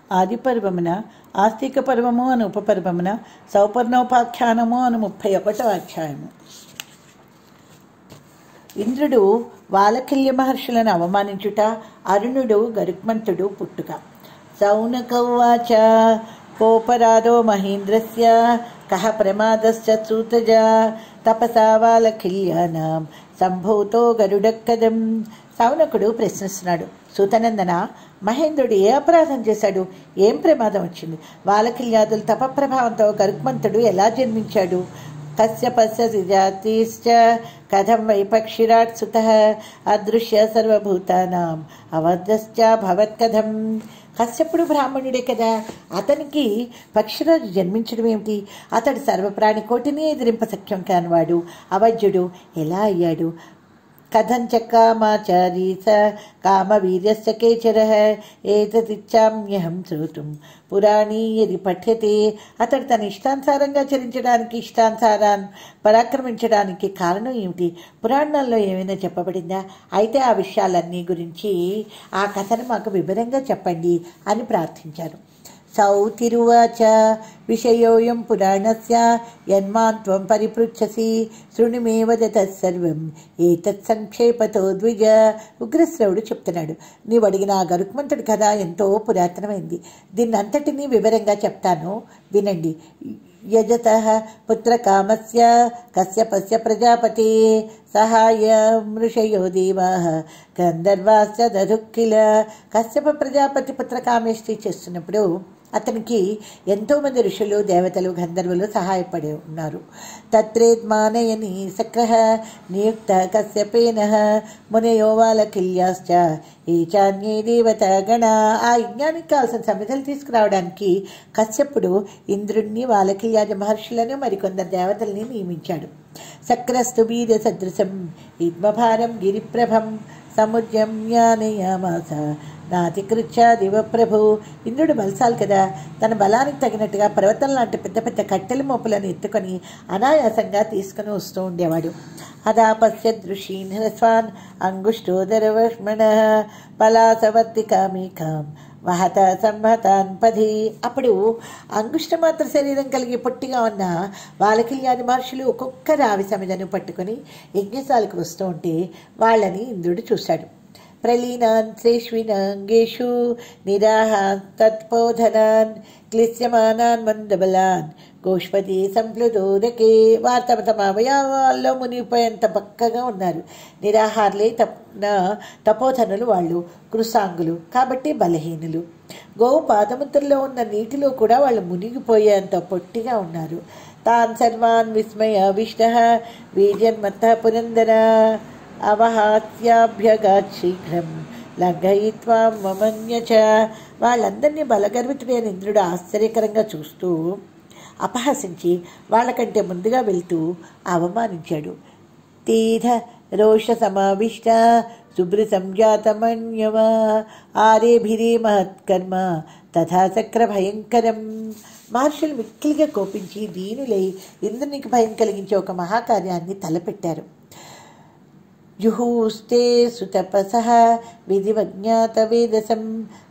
ఆది పర్వమున ఆస్తిక పర్వము అని ఉపపర్వమున సౌపర్ణోపాఖ్యానము అని ముప్పై ఒకటో అధ్యాయము ఇంద్రుడు వాలకిల్య మహర్షులను అవమానించుట అరుణుడు గరుక్మంతుడు పుట్టుక సౌనకౌవాచ కోపరాదో మహేంద్రస్య కహ ప్రమాదశ్చ సూతజ తపసా వాలకిల్యానాం సంభూతో గరుడక్కదం సౌనకుడు ప్రశ్నిస్తున్నాడు సూతనందన మహేంద్రుడు ఏ అపరాధం చేశాడు ఏం ప్రమాదం వచ్చింది వాలకిల్యాదుల తప ప్రభావంతో గరుక్మంతుడు ఎలా జన్మించాడు కశ్యపస్య జాతిశ్చ కథం వై పక్షిరాట్ సుత అదృశ్య సర్వభూతానాం అవధశ్చ భవత్కథం కశ్యపుడు బ్రాహ్మణుడే కదా అతనికి పక్షిరాజు జన్మించడం ఏమిటి అతడు సర్వప్రాణి కోటిని ఎదిరింప సఖ్యం కానివాడు అవధ్యుడు ఎలా అయ్యాడు కథంచ కామాచారీ స కామవీర్యస్య కేచర ఏతదిచ్చామ్యహం శ్రోతుం పురాణీ యది పఠ్యతే అతడు తన ఇష్టానుసారంగా చరించడానికి ఇష్టానుసారాన్ని పరాక్రమించడానికి కారణం ఏమిటి పురాణాల్లో ఏమైనా చెప్పబడిందా అయితే ఆ విషయాలన్నీ గురించి ఆ కథను మాకు వివరంగా చెప్పండి అని ప్రార్థించారు సౌతిరువాచ విషయోయం పురాణస్య యన్మాన్ త్వం పరిపృచ్ఛసి శృణుమే వదత సర్వం ఏతత్ సంక్షేపతో ద్విజ ఉగ్రశ్రవుడు చెప్తున్నాడు నీవు అడిగిన ఆ గరుక్మంతుడి కథ ఎంతో పురాతనమైంది దీన్ని అంతటినీ వివరంగా చెప్తాను వినండి యజత పుత్రకామస్య కశ్యపస్య ప్రజాపతి సహాయ మృషయో దేవా గంధర్వాశ్చ దధుక్కిల కశ్యప ప్రజాపతి పుత్రకామేష్టి చేస్తున్నప్పుడు అతనికి ఎంతోమంది ఋషులు దేవతలు గంధర్వులు సహాయపడి ఉన్నారు తత్రేద్మానయని సక్రహ నియుక్త కశ్యపేన మునయో వాలకిల్యాశ్చ ఈ చాన్యే దేవత గణ ఆ యజ్ఞానికి కావాల్సిన సమిధలు తీసుకురావడానికి కశ్యపుడు ఇంద్రుణ్ణి వాలకిల్యాజ మహర్షులను మరికొందరు దేవతల్ని నియమించాడు సక్రస్తు వీర సదృశం ఇద్మభారం గిరిప్రభం సముద్యమ్యానయామాస నాతికృత్య దివప్రభు ఇంద్రుడు బలసాలు కదా తన బలానికి తగినట్టుగా పర్వతం లాంటి పెద్ద పెద్ద కట్టెల మోపులను ఎత్తుకొని అనాయాసంగా తీసుకుని వస్తూ ఉండేవాడు అదా పశ్యదృషీన్ హ్రస్వాన్ అంగుష్టోదరవష్మణ పలాసవర్తి కామీకాం వహత సంహతాన్ పది అప్పుడు అంగుష్టమాత్ర శరీరం కలిగి పొట్టిగా ఉన్న వాలకిల్యాది మహర్షులు ఒక్కొక్క రావి సమిధను పట్టుకొని యజ్ఞశాలకు వస్తూ ఉంటే వాళ్ళని ఇంద్రుడు చూశాడు ప్రలీనాన్ శ్రేష్వినాంగేషు నిరాహాన్ తత్పోధనాన్ క్లిశ్యమానాన్ మందబలాన్ గోష్పతి సంప్లుదోదకే వారు తమ తమ అవయవాల్లో మునిగిపోయేంత పక్కగా ఉన్నారు నిరాహారులే తప్ప తపోధనులు వాళ్ళు కృసాంగులు కాబట్టి బలహీనులు గోవు పాదముద్రలో ఉన్న నీటిలో కూడా వాళ్ళు మునిగిపోయేంత పొట్టిగా ఉన్నారు తాన్ సర్వాన్ విస్మయ విష్ణ వీర్యన్మత్త పురందర అవహాత్యాభ్యగాత్ శీఘ్రం లంఘయిత్వా మమన్య చ వాళ్ళందరినీ బలగర్వితుడైన ఇంద్రుడు ఆశ్చర్యకరంగా చూస్తూ అపహసించి వాళ్ళకంటే ముందుగా వెళ్తూ అవమానించాడు తీధ రోష సమావిష్ట శుభ్ర సంజాతమన్యవ ఆరేభిరే మహత్కర్మ తథా చక్ర భయంకరం మహర్షులు మిక్కిలిగా కోపించి దీనులై ఇంద్రునికి భయం కలిగించే ఒక మహాకార్యాన్ని తలపెట్టారు జుహూస్తే సుతపసః విధివజ్ఞాతవేదసం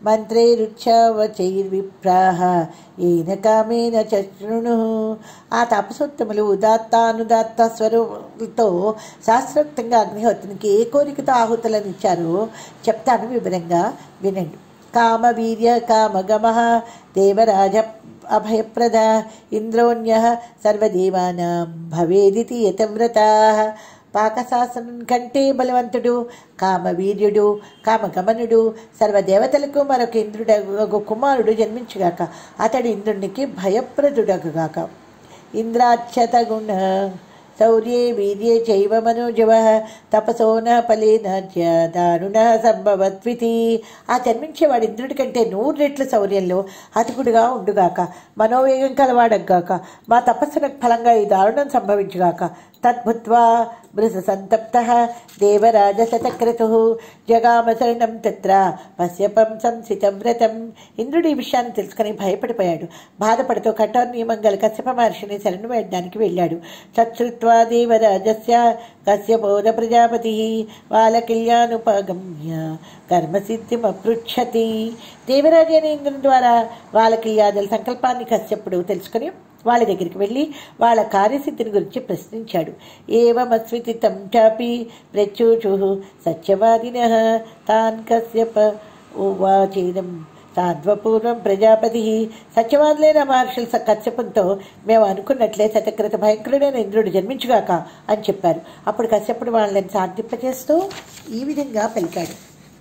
మంత్రైరుచ్చావచైర్విప్రాహ ఏన కామేన చ శృణు ఆ తపసోత్తములు ఉదాత్తానుదాత్త స్వరూపులతో శాస్త్రోక్తంగా అగ్నిహోత్రునికి ఏ కోరికతో ఆహుతులను ఇచ్చారో చెప్తాను వివరంగా వినండి కామవీర్య కామగమ దేవరాజ అభయప్రద ఇంద్రోణ్య సర్వదేవానాం భవేదితి యతవ్రతా పాకశాసనం కంటే బలవంతుడు కామవీర్యుడు కామగమనుడు సర్వదేవతలకు మరొక ఇంద్రుడు కుమారుడు జన్మించుగాక అతడు ఇంద్రునికి భయప్రదుడగుగాక ఇంద్రాచ్యత గుణ శౌర్యే వీర్యే చైవ మనోజవ తపసో న ఫలేన చ దారుణ సంభవత్వితి ఆ జన్మించేవాడు ఇంద్రుడి కంటే నూరు రెట్ల శౌర్యంలో అతికుడుగా ఉండుగాక మనోవేగం కలవాడగాక మా తపస్సునకు ఫలంగా ఈ దారుణం సంభవించుగాక తద్భుత్వా మృససంతప్తः దేవరాజశతక్రతుः జగామ శరణం తత్ర పశ్యపం సంసితం వ్రతం ఇంద్రుడు ఈ విషయాన్ని తెలుసుకుని భయపడిపోయాడు బాధపడుతూ కఠోర నియమం గల కశ్యప మహర్షిని శరణు వేయడానికి వెళ్ళాడు సత్శ్రుత్వా దేవరాజస్య కశ్యపోద ప్రజాపతి వాలకిల్యానుపగమ్య కర్మసిద్ధిమపృచ్చతి దేవరాజు అనే ఇంద్రుని ద్వారా వాలకిల్యాదుల సంకల్పాన్ని కశ్యపుడు తెలుసుకుని వాళ్ళ దగ్గరికి వెళ్ళి వాళ్ళ కార్యసిద్ధిని గురించి ప్రశ్నించాడు ఏవమస్వితి తం చాపి ప్రత్యూచు సత్యవాదిన తాన్ కశ్యప ఉవాచేదం సాధ్వపూర్వం ప్రజాపతి సత్యవాదులైన మహర్షులు స- కశ్యపంతో మేము అనుకున్నట్లే శతకృత భయంకరుడైన ఇంద్రుడు జన్మించుగాక అని చెప్పారు అప్పుడు కశ్యపుడు వాళ్ళని సాధింపచేస్తూ ఈ విధంగా పలికాడు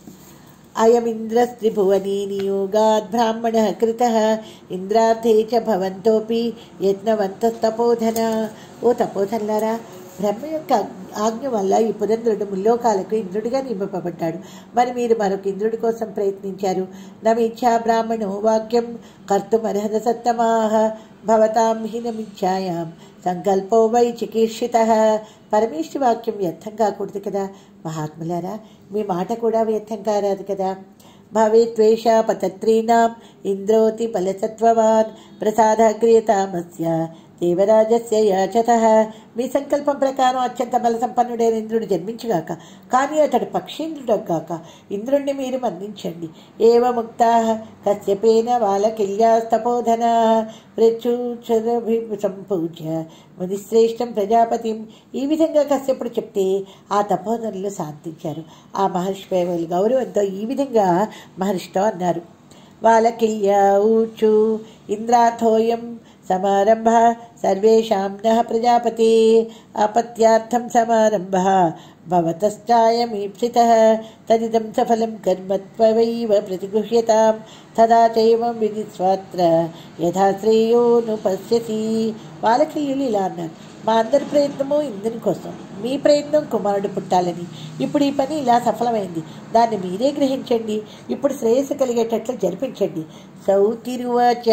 అయమింద్రస్త్రిభువనీ నియోగాద్ బ్రాహ్మణ కృత ఇంద్రార్థే చ భవంతోపి యత్నవంతస్తపోధన ఓ తపోధనలారా బ్రహ్మ యొక్క ఆజ్ఞ వల్ల ఈ పురంధ్రుడు ముల్లోకాలకు ఇంద్రుడిగా నింపబడ్డాడు మరి మీరు మరొక ఇంద్రుడి కోసం ప్రయత్నించారు నమిచ్చా బ్రాహ్మణో వాక్యం కర్తుమర్హత సత్తమాహ భవతాం హినమిచ్చాయాం సంకల్పో వై చికీర్షిత పరమేశ్వరి వాక్యం వ్యర్థం కాకూడదు కదా మహాత్ములారా మీ మాట కూడా వ్యర్థం కారాదు కదా భవేద్వేషాపతత్రీణాం ఇంద్రోతి బలసత్వవాన్ ప్రసాద క్రియతామస్య దేవరాజస్య యాచత మీ సంకల్పం ప్రకారం అత్యంత బల సంపన్నుడైన ఇంద్రుడు జన్మించుగాక కానీ అతడు పక్షీంద్రుడు కాక ఇంద్రుణ్ణి మీరు మన్నించండి ఏవ ముక్తా కశ్యపేన వాలకిల్యాస్తపోధన ప్రచూచరభి సంపూజ్య మునిశ్రేష్టం ప్రజాపతిం ఈ విధంగా కశ్యపుడు చెప్తే ఆ తపోధనులు శాంతించారు ఆ మహర్షిపై వాళ్ళు గౌరవంతో ఈ విధంగా మహర్షితో అన్నారు వాలకిల్య ఊచు ఇంద్రాథోయం సమారంభ సర్వేషాం నః ప్రజాపతి ఆపత్యార్థం సమారంభ భవతశ్చాయమీప్సితः తదిదం సఫలం కర్మ త్వవైవ ప్రతిగృహ్యతాం తదా చైవం విధిస్వాత్ర యథా శ్రేయోను పశ్యసి బాలకిల్యులు ఇలా అన్నారు మా అందరి ప్రయత్నము ఇంద్రుని కోసం మీ ప్రయత్నం కుమారుడు పుట్టాలని ఇప్పుడు ఈ పని ఇలా సఫలమైంది దాన్ని మీరే గ్రహించండి ఇప్పుడు శ్రేయస్సు కలిగేటట్లు జరిపించండి సౌతిరువాచ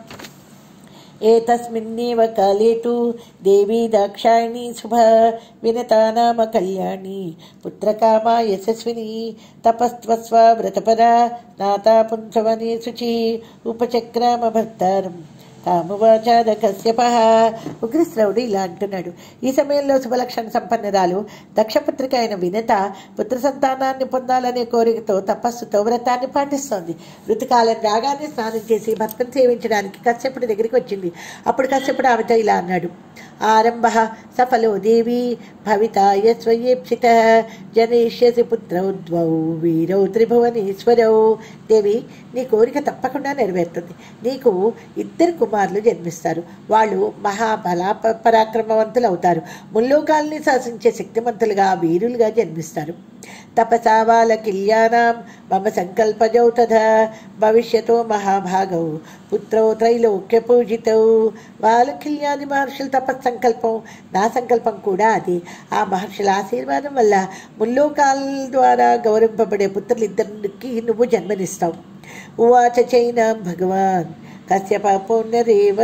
ఏతస్మిన్నేవ కాలే తు దేవీ దాక్షాయణీ శుభ వినతా నామ కళ్యాణి పుత్రకామా యశస్విని తపస్త్వస్వ వ్రతపరా నాతా పుంసవనే శుచి ఉపచక్రామ భర్తారం తామువాచాద కశ్యప ఉగ్రశ్రవుడు ఇలా అంటున్నాడు ఈ సమయంలో శుభలక్షణ సంపన్నురాలు దక్షపుత్రిక అయిన వినత పుత్ర సంతానాన్ని పొందాలనే కోరికతో తపస్సుతో వ్రతాన్ని పాటిస్తోంది ఋతుకాలం రాగానే స్నానం చేసి భర్తను సేవించడానికి కశ్యపుడి దగ్గరికి వచ్చింది అప్పుడు కశ్యపుడు ఆమెతో ఇలా అన్నాడు ఆరంభ సఫలో దేవి భవితాయ స్వయేప్సిత జనేష్యసి పుత్రౌ ద్వౌ వీరౌ త్రిభువనేశ్వరౌ దేవి నీ కోరిక తప్పకుండా నెరవేరుతుంది నీకు ఇద్దరు కుమారులు జన్మిస్తారు వాళ్ళు మహాబల ప- పరాక్రమవంతులు అవుతారు ముల్లోకాల్ని శాసించే శక్తిమంతులుగా వీరులుగా జన్మిస్తారు తపసా వాలకిల్యానాం మమ సంకల్పజౌ తథా భవిష్యతో మహాభాగౌ పుత్రౌ త్రైలోక్య పూజితౌ వాలకిల్యాది మహర్షుల తపస్సంకల్పం నా సంకల్పం కూడా అది ఆ మహర్షుల ఆశీర్వాదం వల్ల ముల్లోకాల ద్వారా గౌరవింపబడే పుత్రులిద్దరికి నువ్వు జన్మనిస్తావు ఉవాచ చైనాం భగవాన్ కశ్యప పునరేవ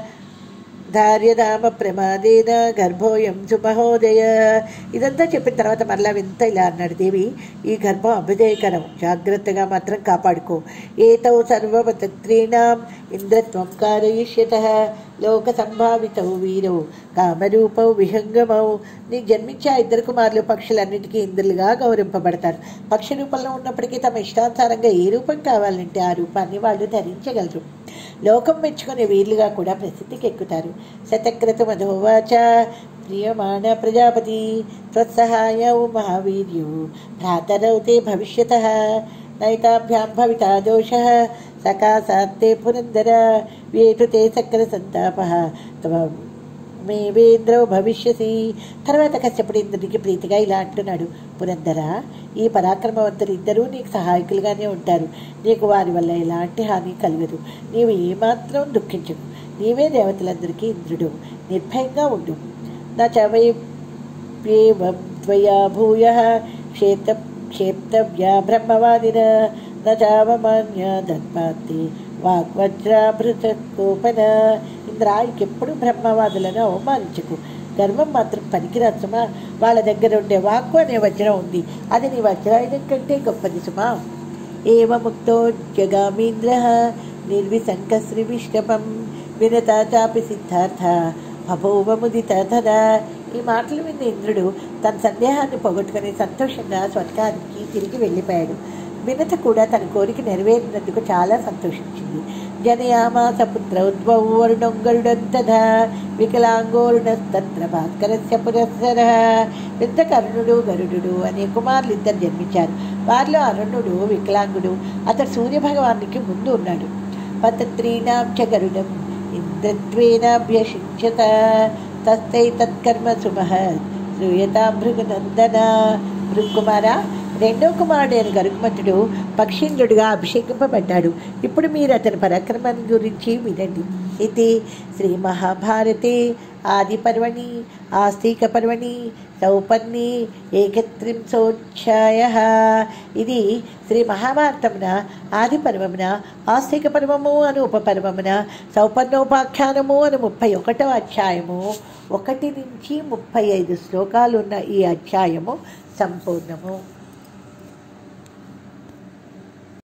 ధార్యధామ ప్రమాదేన గర్భోయం సుమహోదయ ఇదంతా చెప్పిన తర్వాత మరలా వింత ఇలా అన్నాడు దేవి ఈ గర్భం అభ్యుదయకరం జాగ్రత్తగా మాత్రం కాపాడుకో ఏతౌ సర్వపత్రీణాం ఇంద్రత్వం కారయిష్యత లోక సంభావితౌ వీరౌ కామరూపౌ విహంగమౌ నీ జన్మించే ఆ ఇద్దరు కుమారులు పక్షులన్నిటికీ ఇంద్రులుగా గౌరవింపబడతారు పక్షి రూపంలో ఉన్నప్పటికీ తమ ఇష్టానుసారంగా ఏ రూపం కావాలంటే ఆ రూపాన్ని వాళ్ళు ధరించగలరు లోకం మెచ్చుకునే వీరులుగా కూడా ప్రసిద్ధికి ఎక్కుతారు శతక్రతు మధోవాచ ప్రియమాణ ప్రజాపతి త్వత్సహాయౌ మహావీర్యు భ్రాతరౌ తే భవిష్యత నైతాభ్యాం భవితా దోష సకాశాత్తే పురందర వేటు తే సక్ర సంతాప త్వం మేవేంద్రో భవిష్యసి తర్వాత కశ్యపుడు ఇంద్రుడికి ప్రీతిగా ఇలా అంటున్నాడు పురందర ఈ పరాక్రమవంతులు ఇద్దరూ నీకు సహాయకులుగానే ఉంటారు నీకు వారి వల్ల ఎలాంటి హాని కలగదు నీవు ఏమాత్రం దుఃఖించకు నీవే దేవతలందరికీ ఇంద్రుడు నిర్భయంగా ఉండు నా చవైప్యేవం త్వయా భూయ క్షేత క్షేప్తవ్యా బ్రహ్మవాదిన న చావమాన్య దత్పాతి వాగ్వజ్రాభృత కోపన ఇంద్ర ఇంకెప్పుడు బ్రహ్మవాదులను అవమానించకు గర్వం మాత్రం పనికిరాదు సుమా వాళ్ళ దగ్గర ఉండే వాక్కు అనే వజ్రం ఉంది అది నీ వజ్రాయుధం కంటే గొప్పది సుమా ఏవముక్తో జగామీంద్ర నిర్విశంకశ్రీ విష్ణపం వినత చాపి సిద్ధార్థ అభోవముదిత తదా ఈ మాటలు విన్న ఇంద్రుడు తన సందేహాన్ని పోగొట్టుకుని సంతోషంగా స్వర్గానికి తిరిగి వెళ్ళిపోయాడు వినత కూడా తన కోరిక నెరవేరినందుకు చాలా సంతోషించింది జనయామాస పుత్ర ఉద్భవ వరుణొంగరుడంతధా వికలాంగోరుణస్తత్ర భాస్కరస్య పురస్సర పెద్ద కరుణుడు గరుడు అనే కుమారులు ఇద్దరు జన్మించారు వారిలో అరుణుడు వికలాంగుడు అతడు సూర్యభగవానికి ముందు ఉన్నాడు పతత్రీణాం చ గరుడం ఇంద్రత్వేనాభ్యషించత తస్తై తత్కర్మ సుమహ శ్రూయతా భృగునందన భృకుమార రెండో కుమారుడైన గరుకుమంతుడు పక్షీంద్రుడిగా అభిషేకింపబడ్డాడు ఇప్పుడు మీరు అతని పరాక్రమాన్ని గురించి వినండి ఇది శ్రీ మహాభారతే ఆది పర్వణి ఆస్తిక పర్వణి సౌపర్ణి ఏకత్రింశోధ్యాయ ఇది శ్రీ మహాభారతమున ఆది పర్వమున ఆస్తిక పర్వము అను ఉపపర్వమున సౌపర్ణోపాఖ్యానము అను ముప్పై ఒకటో అధ్యాయము ఒకటి నుంచి ముప్పై ఐదు శ్లోకాలు ఉన్న ఈ అధ్యాయము సంపూర్ణము